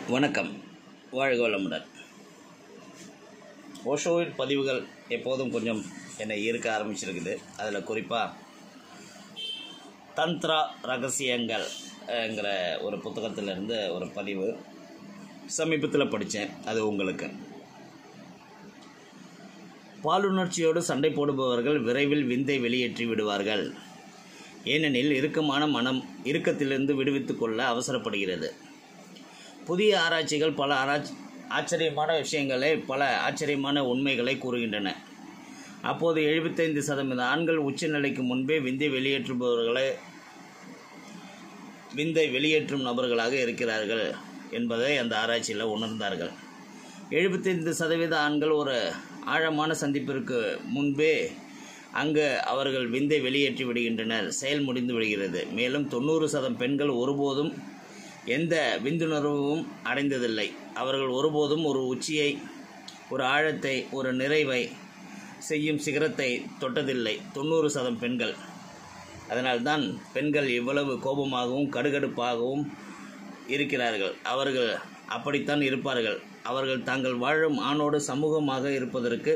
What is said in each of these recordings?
வணக்கம் வாழ்க வளமுடன் ஓஷோவின் பதிவுகள் எப்போதும் கொஞ்சம் என்னை ஈர்க்க ஆரம்பிச்சிருக்குது அதில் குறிப்பாக தந்த்ரா ரகசியங்கள் ங்கிற ஒரு புத்தகத்திலிருந்து ஒரு பதிவு சமீபத்தில் படித்தேன் அது உங்களுக்கு பாலுணர்ச்சியோடு சண்டை போடுபவர்கள் விரைவில் விந்தை வெளியேற்றி விடுவார்கள் ஏனெனில் இறுக்கமான மனம் இறுக்கத்திலிருந்து விடுவித்துக் கொள்ள அவசரப்படுகிறது புதிய ஆராய்ச்சிகள் பல ஆராய்ச்சி ஆச்சரியமான விஷயங்களை பல ஆச்சரியமான உண்மைகளை கூறுகின்றன அப்போது எழுபத்தைந்து சதவீத ஆண்கள் உச்சநிலைக்கு முன்பே விந்தை வெளியேற்றுபவர்களை விந்தை வெளியேற்றும் நபர்களாக இருக்கிறார்கள் என்பதை அந்த ஆராய்ச்சியில் உணர்ந்தார்கள் எழுபத்தைந்து சதவீத ஆண்கள் ஒரு ஆழமான சந்திப்பிற்கு முன்பே அங்கு அவர்கள் விந்தை வெளியேற்றி விடுகின்றனர் செயல் முடிந்து விடுகிறது மேலும் தொண்ணூறு சதம் பெண்கள் ஒருபோதும் எந்த விந்துணர்வும் அடைந்ததில்லை அவர்கள் ஒருபோதும் ஒரு உச்சியை ஒரு ஆழத்தை ஒரு நிறைவை செய்யும் சிகரத்தை தொட்டதில்லை தொண்ணூறு சதம் பெண்கள் அதனால்தான் பெண்கள் இவ்வளவு கோபமாகவும் கடுகடுப்பாகவும் இருக்கிறார்கள் அவர்கள் அப்படித்தான் இருப்பார்கள் அவர்கள் தாங்கள் வாழும் ஆணோடு சமூகமாக இருப்பதற்கு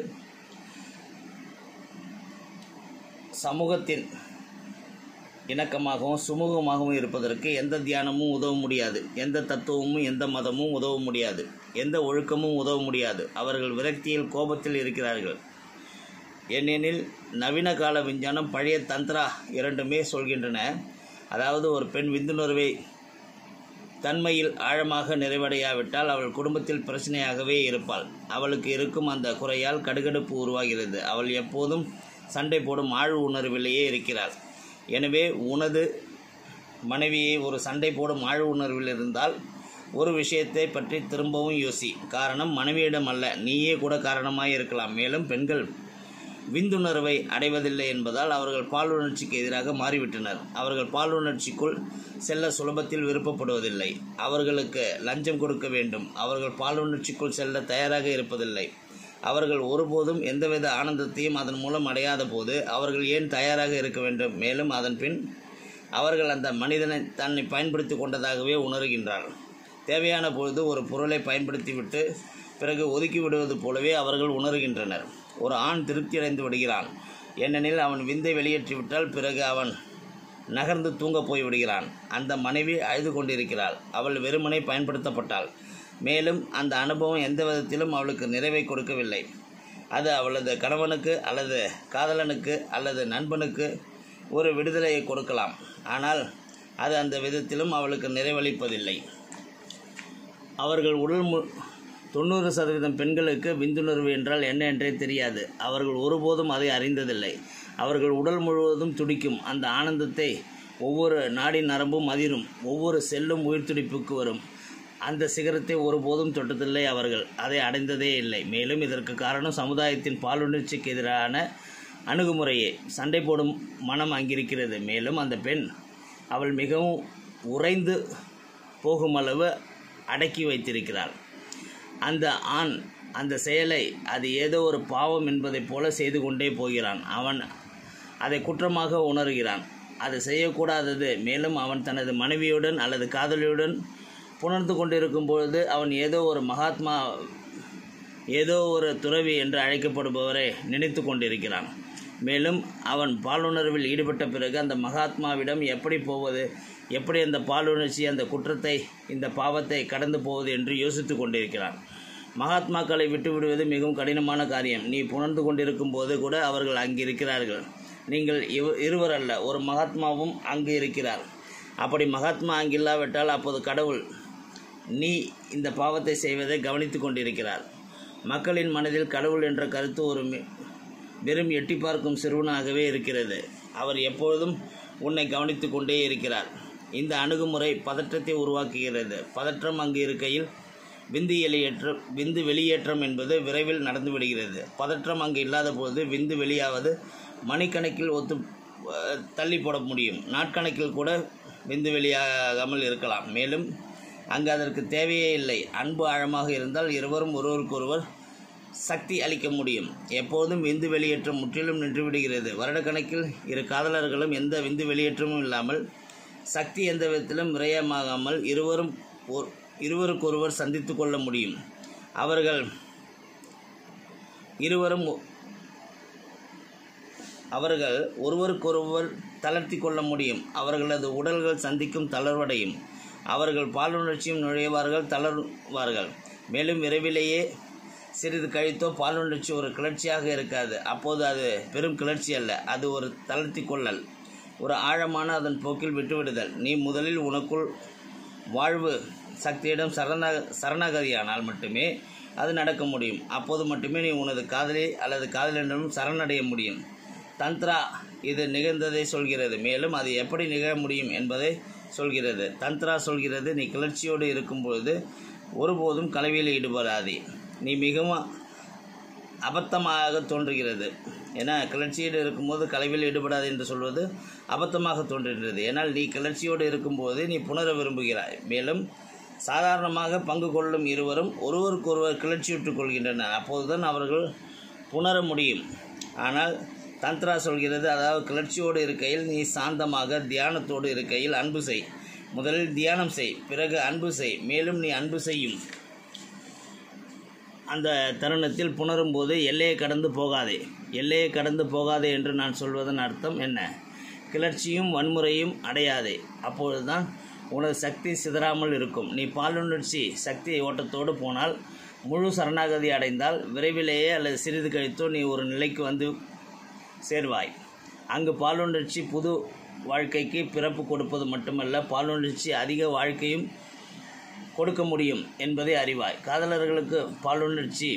சமூகத்தின் இணக்கமாகவும் சுமூகமாகவும் இருப்பதற்கு எந்த தியானமும் உதவ முடியாது எந்த தத்துவமும் எந்த மதமும் உதவ முடியாது எந்த ஒழுக்கமும் உதவ முடியாது அவர்கள் விரக்தியில் கோபத்தில் இருக்கிறார்கள் ஏனெனில் நவீன கால விஞ்ஞானம் பழைய தந்திரா இரண்டுமே சொல்கின்றன அதாவது ஒரு பெண் விந்துணர்வை தன்மையில் ஆழமாக நிறைவடையாவிட்டால் அவள் குடும்பத்தில் பிரச்சனையாகவே இருப்பாள் அவளுக்கு இருக்கும் அந்த குறையால் கடுகடுப்பு உருவாகிறது அவள் எப்போதும் சண்டை போடும் ஆழ்வு உணர்விலேயே இருக்கிறாள் எனவே உனது மனைவியை ஒரு சண்டை போடும் ஆழ்வு உணர்வில் இருந்தால் ஒரு விஷயத்தை பற்றி திரும்பவும் யோசி காரணம் மனைவியிடம் அல்ல நீயே கூட காரணமாக இருக்கலாம் மேலும் பெண்கள் விந்துணர்வை அடைவதில்லை என்பதால் அவர்கள் பாலுணர்ச்சிக்கு எதிராக மாறிவிட்டனர் அவர்கள் பாலுணர்ச்சிக்குள் செல்ல சுலபத்தில் விருப்பப்படுவதில்லை அவர்களுக்கு லஞ்சம் கொடுக்க வேண்டும் அவர்கள் பாலுணர்ச்சிக்குள் செல்ல தயாராக இருப்பதில்லை அவர்கள் ஒருபோதும் எந்தவித ஆனந்தத்தையும் அதன் மூலம் அடையாத போது அவர்கள் ஏன் தயாராக இருக்க வேண்டும் மேலும் அதன் பின் அவர்கள் அந்த மனிதனை தன்னை பயன்படுத்தி கொண்டதாகவே உணர்கின்றார் தேவையான பொழுது ஒரு பொருளை பயன்படுத்திவிட்டு பிறகு ஒதுக்கி விடுவது போலவே அவர்கள் உணர்கின்றனர் ஒரு ஆண் திருப்தியடைந்து விடுகிறான் ஏனெனில் அவன் விந்தை வெளியேற்றிவிட்டால் பிறகு அவன் நகர்ந்து தூங்கப் போய் விடுகிறான் அந்த மனைவி அழுது கொண்டிருக்கிறாள் அவள் வெறுமனே பயன்படுத்தப்பட்டாள் மேலும் அந்த அனுபவம் எந்த விதத்திலும் அவளுக்கு நிறைவை கொடுக்கவில்லை அது அவளது கணவனுக்கு அல்லது காதலனுக்கு அல்லது நண்பனுக்கு ஒரு விடுதலையை கொடுக்கலாம் ஆனால் அது அந்த விதத்திலும் அவளுக்கு நிறைவளிப்பதில்லை அவர்கள் உடல் மு தொண்ணூறு சதவீதம் பெண்களுக்கு விந்துணர்வு என்றால் என்ன என்றே தெரியாது அவர்கள் ஒருபோதும் அதை அறிந்ததில்லை அவர்கள் உடல் முழுவதும் துடிக்கும் அந்த ஆனந்தத்தை ஒவ்வொரு நாடி நரம்பும் அதிரும் ஒவ்வொரு செல்லும் உயிர் துடிப்புக்கு வரும் அந்த சிகரத்தை ஒருபோதும் தொட்டதில்லை அவர்கள் அதை அடைந்ததே இல்லை மேலும் இதற்கு காரணம் சமுதாயத்தின் பாலுணர்ச்சிக்கு எதிரான அணுகுமுறையே சண்டை போடும் மனம் அங்கிருக்கிறது மேலும் அந்த பெண் அவள் மிகவும் உறைந்து போகும் அளவு அடக்கி வைத்திருக்கிறாள் அந்த ஆண் அந்த செயலை அது ஏதோ ஒரு பாவம் என்பதைப் போல செய்து கொண்டே போகிறான் அவன் அதை குற்றமாக உணர்கிறான் அது செய்யக்கூடாதது மேலும் அவன் தனது மனைவியுடன் அல்லது காதலியுடன் புணர்ந்து கொண்டிருக்கும் பொழுது அவன் ஏதோ ஒரு மகாத்மா ஏதோ ஒரு துறவி என்று அழைக்கப்படுபவரை நினைத்து கொண்டிருக்கிறான் மேலும் அவன் பாலுணர்வில் ஈடுபட்ட பிறகு அந்த மகாத்மாவிடம் எப்படி போவது எப்படி அந்த பாலுணர்ச்சி அந்த குற்றத்தை இந்த பாவத்தை கடந்து போவது என்று யோசித்து கொண்டிருக்கிறான் மகாத்மாக்களை விட்டு விடுவது மிகவும் கடினமான காரியம் நீ புணர்ந்து கொண்டிருக்கும் போது கூட அவர்கள் அங்கு இருக்கிறார்கள் நீங்கள் இவ இருவர் அல்ல ஒரு மகாத்மாவும் அங்கு இருக்கிறார் அப்படி மகாத்மா அங்கு இல்லாவிட்டால் அப்போது கடவுள் நீ இந்த பாவத்தை செய்வதை கவனித்து கொண்டிருக்கிறார் மக்களின் மனதில் கடவுள் என்ற கருத்து ஒரு வெறும் எட்டி பார்க்கும் சிறுவனாகவே இருக்கிறது அவர் எப்பொழுதும் உன்னை கவனித்து கொண்டே இருக்கிறார் இந்த அணுகுமுறை பதற்றத்தை உருவாக்குகிறது பதற்றம் அங்கு இருக்கையில் விந்து வெளியேற்றம் விந்து வெளியேற்றம் என்பது விரைவில் நடந்து விடுகிறது பதற்றம் அங்கு இல்லாத போது விந்து வெளியாவது மணிக்கணக்கில் ஒத்து தள்ளி போட முடியும் நாட்கணக்கில் கூட விந்து வெளியாகாமல் இருக்கலாம் மேலும் அங்கு அதற்கு தேவையே இல்லை அன்பு ஆழமாக இருந்தால் இருவரும் ஒருவருக்கொருவர் சக்தி அளிக்க முடியும் எப்போதும் விந்து வெளியேற்றம் முற்றிலும் நின்றுவிடுகிறது வருடக்கணக்கில் இரு காதலர்களும் எந்த விந்து வெளியேற்றமும் இல்லாமல் சக்தி எந்த விதத்திலும் விரயமாகாமல் இருவரும் ஒரு இருவருக்கொருவர் சந்தித்து கொள்ள முடியும் அவர்கள் இருவரும் ஒ- அவர்கள் ஒருவருக்கொருவர் தளர்த்தி கொள்ள முடியும் அவர்களது உடல்கள் சந்திக்கும் தளர்வடையும் அவர்கள் பாலுணர்ச்சியும் நுழைவார்கள் தளர்வார்கள் மேலும் விரைவிலேயே சிறிது கழித்தோ பாலுணர்ச்சி ஒரு கிளர்ச்சியாக இருக்காது அப்போது அது பெரும் கிளர்ச்சி அல்ல அது ஒரு தளர்த்தி கொள்ளல் ஒரு ஆழமான அதன் போக்கில் விட்டுவிடுதல் நீ முதலில் உனக்குள் வாழ்வு சக்தியிடம் சரண சரணாகதியானால் மட்டுமே அது நடக்க முடியும் அப்போது மட்டுமே நீ உனது காதலி அல்லது காதலனிடம் சரணடைய முடியும் தந்த்ரா இது நிகழ்ந்ததை சொல்கிறது மேலும் அது எப்படி நிகழ முடியும் என்பதை சொல்கிறது தந்த்ரா சொல்கிறது நீ கிளர்ச்சியோடு இருக்கும்பொழுது ஒருபோதும் கலவியில் ஈடுபடாதே நீ மிகவும் அபத்தமாக தோன்றுகிறது ஏன்னா கிளர்ச்சியோடு இருக்கும்போது கலவில் ஈடுபடாது என்று சொல்வது அபத்தமாக தோன்றுகிறது ஏனால் நீ கிளர்ச்சியோடு இருக்கும்போது நீ புணர விரும்புகிறாய் மேலும் சாதாரணமாக பங்கு கொள்ளும் இருவரும் ஒருவருக்கொருவர் கிளர்ச்சியுற்றுக் கொள்கின்றனர் அப்போதுதான் அவர்கள் புணர முடியும் ஆனால் தந்த்ரா சொல்கிறது அதாவது கிளர்ச்சியோடு இருக்கையில் நீ சாந்தமாக தியானத்தோடு இருக்கையில் அன்பு செய் முதலில் தியானம் செய் பிறகு அன்பு செய் மேலும் நீ அன்பு செய்யும் அந்த தருணத்தில் புணரும் போது எல்லையை கடந்து போகாதே எல்லையை கடந்து போகாதே என்று நான் சொல்வதன் அர்த்தம் என்ன கிளர்ச்சியும் வன்முறையும் அடையாதே அப்பொழுதுதான் உனது சக்தி சிதறாமல் இருக்கும் நீ பாலுணர்ச்சி சக்தி ஓட்டத்தோடு போனால் முழு சரணாகதி அடைந்தால் விரைவிலேயே அல்லது சிறிது கழித்தோ நீ ஒரு நிலைக்கு வந்து சேர்வாய் அங்கு பாலுணர்ச்சி புது வாழ்க்கைக்கு பிறப்பு கொடுப்பது மட்டுமல்ல பாலுணர்ச்சி அதிக வாழ்க்கையும் கொடுக்க முடியும் என்பதை அறிவாய் காதலர்களுக்கு பாலுணர்ச்சி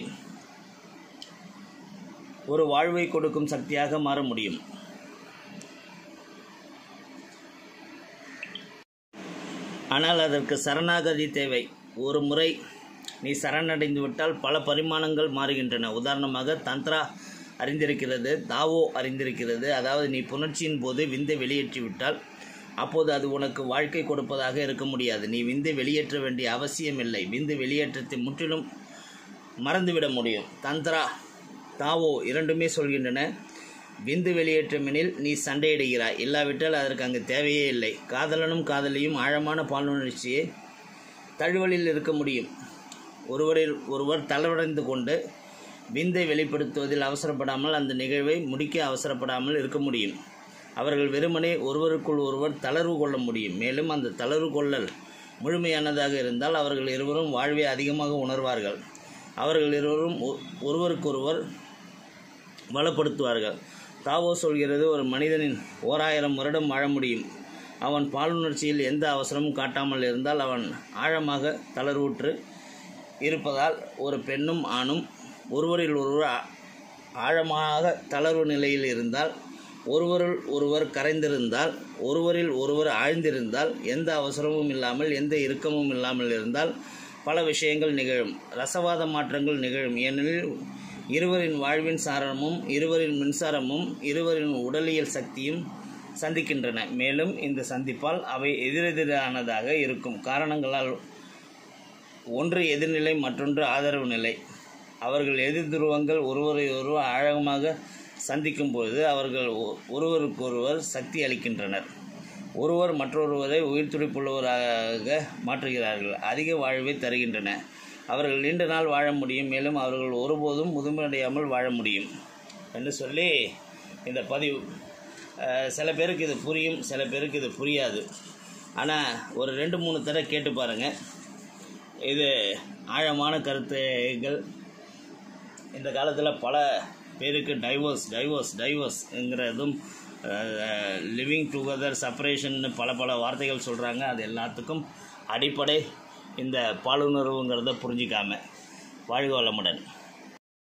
ஒரு வாழ்வை கொடுக்கும் சக்தியாக மாற முடியும் ஆனால் அதற்கு சரணாகதி தேவை ஒரு முறை நீ சரணடைந்து விட்டால் பல பரிமாணங்கள் மாறுகின்றன உதாரணமாக தந்த்ரா அறிந்திருக்கிறது தாவோ அறிந்திருக்கிறது அதாவது நீ புணர்ச்சியின் போது விந்தை வெளியேற்றி விட்டால் அப்போது அது உனக்கு வாழ்க்கை கொடுப்பதாக இருக்க முடியாது நீ விந்தை வெளியேற்ற வேண்டிய அவசியமில்லை விந்து வெளியேற்றத்தை முற்றிலும் மறந்துவிட முடியும் தந்த்ரா தாவோ இரண்டுமே சொல்கின்றன விந்து வெளியேற்றமெனில் நீ சண்டையிடுகிறாய் இல்லாவிட்டால் அதற்கு அங்கு தேவையே இல்லை காதலனும் காதலியும் ஆழமான பாலுணர்ச்சியை தழுவலில் இருக்க முடியும் ஒருவரில் ஒருவர் தளர்வடைந்து கொண்டு விந்தை வெளிப்படுத்துவதில் அவசரப்படாமல் அந்த நிகழ்வை முடிக்க அவசரப்படாமல் இருக்க முடியும் அவர்கள் வெறுமனே ஒருவருக்குள் ஒருவர் தளர்வு கொள்ள முடியும் மேலும் அந்த தளர்வு கொள்ளல் முழுமையானதாக இருந்தால் அவர்கள் இருவரும் வாழ்வை அதிகமாக உணர்வார்கள் அவர்கள் இருவரும் ஒ- ஒருவருக்கொருவர் பலப்படுத்துவார்கள் தாவோ சொல்கிறது ஒரு மனிதனின் ஓராயிரம் வருடம் வாழ முடியும் அவன் பாலுணர்ச்சியில் எந்த அவசரமும் காட்டாமல் இருந்தால் அவன் ஆழமாக தளர்வுற்று இருப்பதால் ஒரு பெண்ணும் ஆணும் ஒருவரில் ஒருவர் ஆ- ஆழமாக தளர்வு நிலையில் இருந்தால் ஒருவரில் ஒருவர் கரைந்திருந்தால் ஒருவரில் ஒருவர் ஆழ்ந்திருந்தால் எந்த அவசரமும் இல்லாமல் எந்த இறுக்கமும் இல்லாமல் இருந்தால் பல விஷயங்கள் நிகழும் ரசவாத மாற்றங்கள் நிகழும் ஏனெனில் இருவரின் வாழ்வின் சாரமும் இருவரின் மின்சாரமும் இருவரின் உடலியல் சக்தியும் சந்திக்கின்றன மேலும் இந்த சந்திப்பால் அவை எதிரெதிரானதாக இருக்கும் காரணங்களால் ஒன்று எதிர்நிலை மற்றொன்று ஆதரவு நிலை அவர்கள் எதிர் துருவங்கள் ஒருவரை ஒருவர் ஆழமாக சந்திக்கும் பொழுது அவர்கள் ஒ- ஒருவருக்கொருவர் சக்தி அளிக்கின்றனர் ஒருவர் மற்றொருவரை உயிர் துடிப்புள்ளவராக மாற்றுகிறார்கள் அதிக வாழ்வை தருகின்றன அவர்கள் நீண்ட நாள் வாழ முடியும் மேலும் அவர்கள் ஒருபோதும் முதுமையடையாமல் வாழ முடியும் என்று சொல்லி இந்த பதிவு அஹ், சில பேருக்கு இது புரியும் சில பேருக்கு இது புரியாது ஆனால் ஒரு ரெண்டு மூணு தடவை கேட்டு பாருங்கள் இது ஆழமான கருத்துகள் இந்த காலத்தில் பல பேருக்கு டைவோர்ஸ் டைவோர்ஸ் டைவோர்ஸ்ங்கிறதும் லிவிங் டுகெதர் செப்பரேஷன் பல பல வார்த்தைகள் சொல்கிறாங்க அது எல்லாத்துக்கும் அடிப்படை இந்த பாலுணர்வுங்கிறத புரிஞ்சிக்காம வாழ்க வளமுடன்